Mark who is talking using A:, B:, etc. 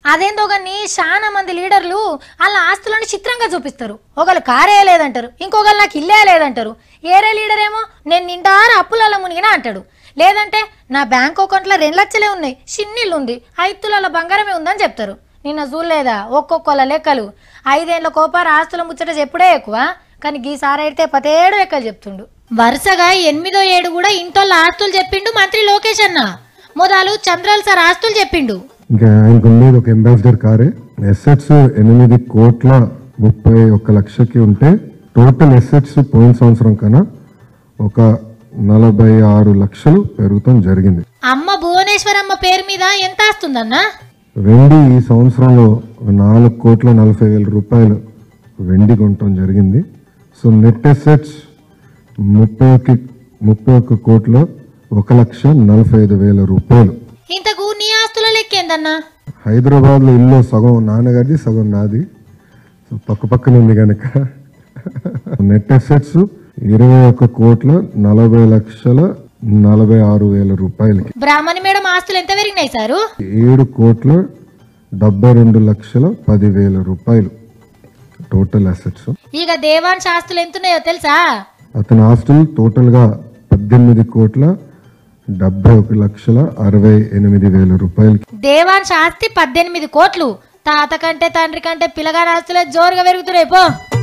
A: అదేందో కానీ చాలా మంది లీడర్లు వాళ్ళ ఆస్తులను చిత్రంగా చూపిస్తారు ఒకళ్ళు కారే లేదంటారు ఇంకొకళ్ళు నాకు ఇల్లే లేదంటారు ఏరే లీడర్ ఏమో నేను నిండారు అప్పులలో మునిగినా అంటాడు లేదంటే నా బ్యాంక్ అకౌంట్లో రెండు లక్షలే ఉన్నాయి చిన్నిల్లు ఉంది ఐదు తులాల బంగారమే ఉందని చెప్తారు నిన్న చూడలేదా ఒక్కొక్కళ్ళ లెక్కలు ఐదేళ్ల కోపారు ఆస్తుల ముచ్చట చెప్పుడే ఎక్కువ కానీ గీసారి అయితే పతేడు లెక్కలు చెప్తుండు వరుసగా ఎనిమిదో ఏడు కూడా ఇంటోళ్ళ ఆస్తులు చెప్పిండు మంత్రి లోకేష్ అన్న మొదలు చంద్రాల్ సార్ ఆస్తులు చెప్పిండు
B: ఇంకా ఆయనకు ఉండేది ఒక అంబాసిడర్ కారే ఎసెట్స్ ఎనిమిది కోట్ల ముప్పై ఒక్క లక్షకి ఉంటే టోటల్ ఎసెట్స్ పోయిన సంవత్సరం కన్నా ఒక నలభై ఆరు లక్షలు పెరుగుతాం జరిగింది
A: అమ్మ భువనేశ్వరమ్మ పేరు మీద ఎంత ఆస్తుందన్నా
B: వెండి ఈ సంవత్సరంలో ఒక నాలుగు కోట్ల నలభై వేల రూపాయలు వెండి కొనటం జరిగింది సో నెట్ ఎసెట్స్ ముప్పై ఒక్క ముప్పై ఒక్క కోట్ల ఒక లక్ష నలభై ఐదు వేల రూపాయలు
A: ఇంతకు నీ ఆస్తుల లెక్కేందన్నా
B: హైదరాబాద్లో ఇల్లు సగం నాన్నగారిది సగం నాది సో పక్క పక్కన ఉంది కనుక నెట్ అసెట్స్ ఇరవై ఒక్క కోట్ల నలభై లక్షల నలభై ఆరు వేల రూపాయలకి
A: బ్రాహ్మణి మేడం ఆస్తులు ఎంత పెరిగినాయి సారు
B: ఏడు కోట్ల డెబ్బై రెండు లక్షల పదివేల రూపాయలు టోటల్ అసెట్స్
A: ఇక దేవాంశ ఆస్తులు ఎంతున్నాయో తెలుసా
B: అతని ఆస్తులు టోటల్గా పద్దెనిమిది కోట్ల డెబ్బై ఒక లక్షల అరవై ఎనిమిది వేల రూపాయలకి
A: దేవాంశ ఆస్తి పద్దెనిమిది కోట్లు తాత కంటే తండ్రి కంటే పిల్లగాని ఆస్తులే జోరుగా పెరుగుతున్నాయి పో